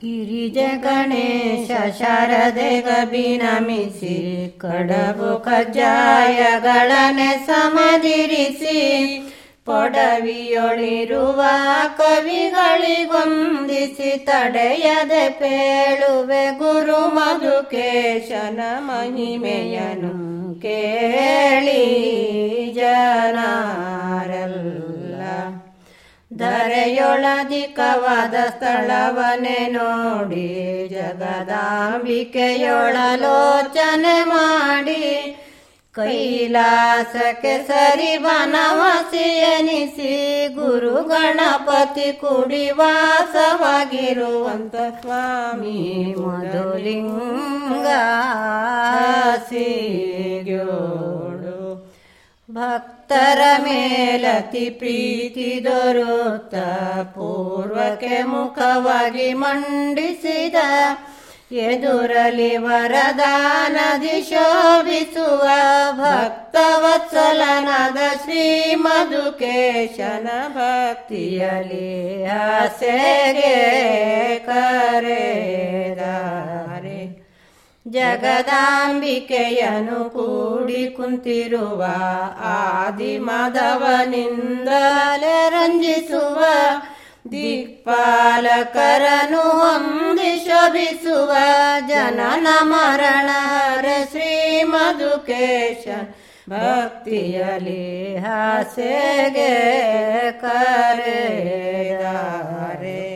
ಗಿರಿಜೆ ಗಣೇಶ ಶಾರದೆಗೆ ನಮಿಸಿ ಕಡಬು ಕಜ್ಜಾಯಗಳನೆ ಸಮದಿರಿಸಿ ಪೊಡವಿಯೊಳಿರುವ ಕವಿಗಳಿಗೊಂದಿಸಿ ತಡೆಯದೆ ಪೇಳುವೆ ಗುರು ಮಧುಕೇಶನ ಮಹಿಮೆಯನು ಕೇಳಿ ಜನಾರೆಲ್ಲ ಧರೆಯೊಳಧಿಕವಾದ ಸ್ಥಳವನ್ನೇ ನೋಡಿ ಜಗದಾಂಬಿಕೆಯೊಳಲೋಚನೆ ಮಾಡಿ ಕೈಲಾಸಕ್ಕೆ ಸರಿ ಬನವಾಸಿ ಎನಿಸಿ ಗುರು ಗಣಪತಿ ಕುಡಿ ವಾಸವಾಗಿರುವಂತ ಸ್ವಾಮಿ ಮಧುಲಿಂಗ ಸಿಗ್ಯೋಡು ಭಕ್ತರ ಮೇಲತಿ ಪ್ರೀತಿ ದೊರುತ್ತ ಪೂರ್ವಕ್ಕೆ ಮುಖವಾಗಿ ಮಂಡಿಸಿದ ಎದುರಲಿ ವರದಾನದಿ ಶೋಭಿಸುವ ಭಕ್ತವತ್ಸಲನಾದ ಶ್ರೀ ಮಧುಕೇಶನ ಭಕ್ತಿಯಲಿ ಆಸೆಗೆ ಕರೆದಾರೆ ಜಗದಾಂಬಿಕೆಯನು ಕೂಡಿ ಕುಂತಿರುವ ಆದಿ ಮಾಧವನಿಂದಲೇ ರಂಜಿಸುವ ದಿಕ್ಪಾಲಕರನು ಹೊಂದಿ ಶೋಭಿಸುವ ಜನನ ಮರಣರ ಶ್ರೀ ಮಧುಕೇಶ ಭಕ್ತಿಯಲಿ ಹಾಸೆಗೆ ಕರೆದಾರೆ